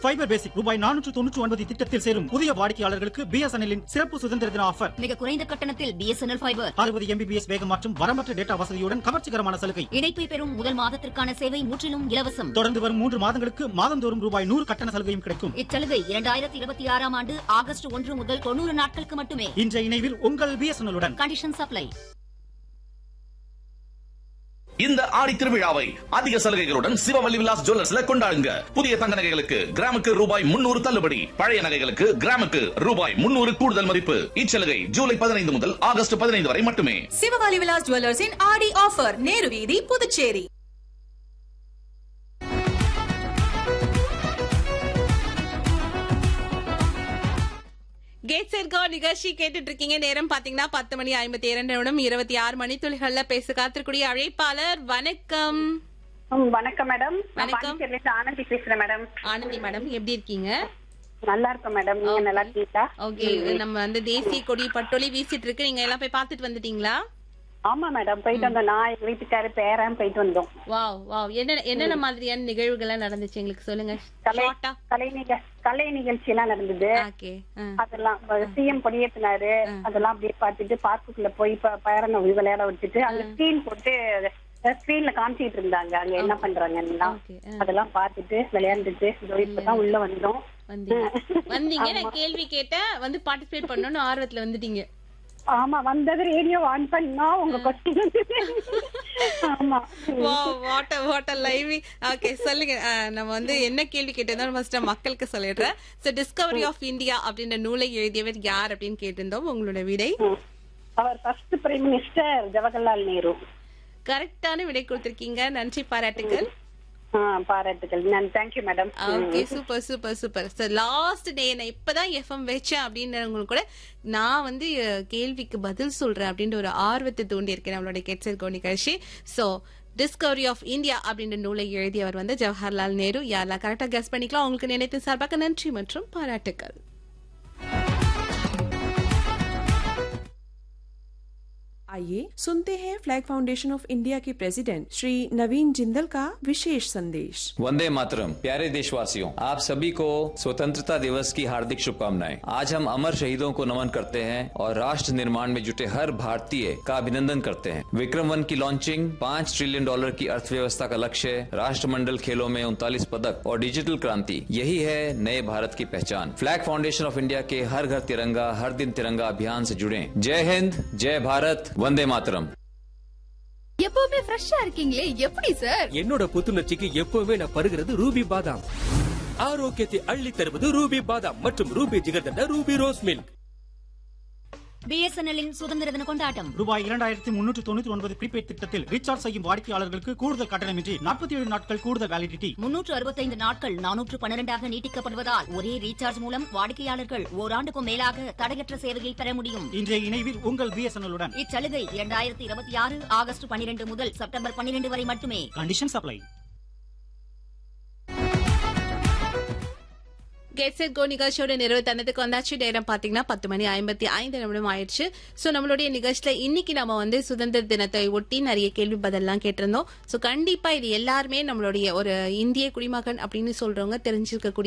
Fibre பேசிக் ரூபாய் நானூற்று தொண்ணூற்று ஒன்பது திட்டத்தில் சேரும் புதிய வாடிக்கையாளர்களுக்கு பிஎஸ்என்எல்லின் சிறப்பு சுதந்திர தின ஆஃபர் மிக குறைந்த கட்டணத்தில் பிஎஸ்என்எல் ஃபைபர் அறுபது எம்பிபிஎஸ் வேகம் மற்றும் வரம்பற்ற டேட்டா வசதியுடன் கவர்ச்சிகரமான சலுகை இணைப்பை பெறும் முதல் மாதத்திற்கான சேவை முற்றிலும் இலவசம் தொடர்ந்து வரும் மூன்று மாதங்களுக்கு மாதந்தோறும் ரூபாய் நூறு கட்டண சலுகையும் கிடைக்கும் இச்சலுகை இரண்டாயிரத்தி இருபத்தி ஆறாம் ஆண்டு ஆகஸ்ட் ஒன்று முதல் தொண்ணூறு நாட்களுக்கு மட்டுமே இன்றைய இணைவில் உங்கள் பிஎஸ்என்எல்லுடன் கண்டிஷன் சப்ளை இந்த ஆடி திருவிழாவை அதிக சலுகைகளுடன் சிவவல்லி விலாஸ் ஜுவல்லர்ஸ்ல கொண்டாடுங்க புதிய தங்க நகைகளுக்கு கிராமுக்கு ரூபாய் முன்னூறு தள்ளுபடி பழைய நகைகளுக்கு கிராமுக்கு ரூபாய் முன்னூறு கூடுதல் மதிப்பு இச்சலுகை ஜூலை பதினைந்து முதல் ஆகஸ்ட் பதினைந்து வரை மட்டுமே சிவகாலி விலாஸ் ஜுவல்லர்ஸின் ஆடி ஆஃபர் நேரு வீதி புதுச்சேரி கேட் செர்கோ நிகழ்ச்சி கேட்டுட்டு இருக்கீங்க நேரம் பாத்தீங்கன்னா பத்து மணி ஐம்பத்தி இரண்டு நிமிடம் இருபத்தி ஆறு மணி துளிகள்ல பேச காத்திருக்கூடிய அழைப்பாளர் வணக்கம் ம், வணக்கம் மேடம் நான் வணக்கம். பாண்டிச்சேரியில இருந்து ஆனந்தி பேசுறேன் மேடம் ஆனந்தி மேடம் எப்படி இருக்கீங்க நல்லா இருக்கோம் மேடம் நீங்க நல்லா இருக்கீங்களா ஓகே நம்ம வந்து தேசிய கொடி பட்டொலி வீசிட்டு இருக்கு நீங்க எல்லாம் போய் பாத்துட்டு வந்துட்டீங்களா ஆமா மேடம் போயிட்டு வந்தோம் நான் எங்க வீட்டுக்காரு பேரன் போயிட்டு வந்தோம் வாவ் வாவ் என்ன என்னென்ன மாதிரியான நிகழ்வுகள் எல்லாம் நடந்துச்சு எங்களுக்கு சொல்லுங்க கலை ஷார்ட்டா கலை நிக கலை நிகழ்ச்சி எல்லாம் நடந்தது ஓகே அதெல்லாம் சிஎம் கொடியேற்றினாரு அதெல்லாம் அப்படியே பார்த்துட்டு பார்க்குக்குள்ள போய் ப- பேரனை போய் விளையாட வச்சுட்டு அங்க ஸ்கிரீன் போட்டு ஸ்கிரீன்ல காமிச்சிட்டு இருந்தாங்க அங்க என்ன பண்றாங்கன்னா ஓகே அதெல்லாம் பார்த்துட்டு விளையாண்டுட்டு இதோ இப்பதான் உள்ள வந்தோம் வந்தீங்க வந்தீங்க நான் கேள்வி கேட்டேன் வந்து பார்ட்டிசிபேட் பண்ணணும்னு ஆர்வத்துல வந்துட்டீங்க ஆமா வந்தது ரேடியோ ஆன் பண்ணா உங்க கொஸ்டின் ஆமா வாட் வாட் லைவ் ஓகே சொல்லுங்க அஹ், நம்ம வந்து என்ன கேள்வி கேட்டிருந்தோம் ஃபர்ஸ்ட் மக்களுக்கு சொல்லிடுறேன் சோ டிஸ்கவரி ஆஃப் இந்தியா அப்படின்ற நூலை எழுதியவர் யார் அப்படின்னு கேட்டிருந்தோம் உங்களோட விடை ம். அவர் first prime minister Jawaharlal Nehru கரெக்டான விடை கொடுத்திருக்கீங்க நன்றி பாராட்டுகள் ஆ, பாராட்டுகள் நான் thank you madam okay super super super sir last day நான் இப்பதான் எஃப்எம் வச்சேன் அப்படின்றவங்களுக்கு கூட நான் வந்து அஹ், கேள்விக்கு பதில் சொல்றேன் அப்படின்ற ஒரு ஆர்வத்தை தூண்டி இருக்கேன் நம்மளோட கெட்சர் நிகழ்ச்சி சோ டிஸ்கவரி ஆஃப் இந்தியா அப்படின்ற நூலை எழுதியவர் வந்து ஜவஹர்லால் நேரு யாரெல்லாம் கரெக்டா கெஸ் பண்ணிக்கலாம் உங்களுக்கு நினைத்து சார்பாக நன்றி மற்றும் பாராட்டுக்கள் आइए सुनते हैं फ्लैग फाउंडेशन ऑफ इंडिया के प्रेसिडेंट श्री नवीन जिंदल का विशेष संदेश वंदे मातरम प्यारे देशवासियों आप सभी को स्वतंत्रता दिवस की हार्दिक शुभकामनाएं आज हम अमर शहीदों को नमन करते हैं और राष्ट्र निर्माण में जुटे हर भारतीय का अभिनंदन करते हैं विक्रम वन की लॉन्चिंग पाँच ट्रिलियन डॉलर की अर्थव्यवस्था का लक्ष्य राष्ट्रमंडल खेलों में उनतालीस पदक और डिजिटल क्रांति यही है नए भारत की पहचान फ्लैग फाउंडेशन ऑफ इंडिया के हर घर तिरंगा हर दिन तिरंगा अभियान से जुड़े जय हिंद जय भारत वंदे मातरम எப்பவுமே ஃப்ரெஷ்ஷா இருக்கீங்களே எப்படி சார் என்னோட புத்துணர்ச்சிக்கு எப்பவுமே நான் பருகிறது ரூபி பாதாம் ஆரோக்கியத்தை அள்ளி தருவது ரூபி பாதாம் மற்றும் Ruby jigarthanda Ruby rose milk பிஎஸ்என்எல்லின் சுதந்திர தின கொண்டாட்டம் ரூபாய் இரண்டாயிரத்தி முன்னூற்று தொண்ணூற்றி ஒன்பது ப்ரீபெய்ட் திட்டத்தில் ரீசார்ஜ் செய்யும் வாடிக்கையாளர்களுக்கு கூடுதல் கட்டணமின்றி நாற்பத்தி ஏழு நாட்கள் கூடுதல் வேலிடிட்டி முன்னூற்று அறுபத்தைந்து நாட்கள் நானூற்று பன்னிரெண்டாக நீட்டிக்கப்படுவதால் ஒரே ரீசார்ஜ் மூலம் வாடிக்கையாளர்கள் ஓராண்டுக்கும் மேலாக தடையற்ற சேவையை பெற முடியும் இன்றைய இணைவில் உங்கள் பிஎஸ்என்எல்லுடன் இச்சலுகை இரண்டாயிரத்தி இருபத்தி ஆறு ஆகஸ்ட் பன்னிரண்டு முதல் செப்டம்பர் பன்னிரண்டு வரை மட்டுமே condition apply get set go நிகழ்ச்சியோட நிறைவு தந்ததுக்கு வந்தாச்சு நேரம் பாத்தீங்கன்னா பத்து மணி ஐம்பத்தி ஐந்து நிமிடம் ஆயிடுச்சு சோ நம்மளுடைய நிகழ்ச்சியில இன்னைக்கு நம்ம வந்து சுதந்திர தினத்தை ஒட்டி நிறைய கேள்வி பதிலாம் கேட்டிருந்தோம் சோ கண்டிப்பா இது எல்லாருமே நம்மளுடைய ஒரு இந்திய குடிமகன் அப்படின்னு சொல்றவங்க தெரிஞ்சிருக்கக்கூடிய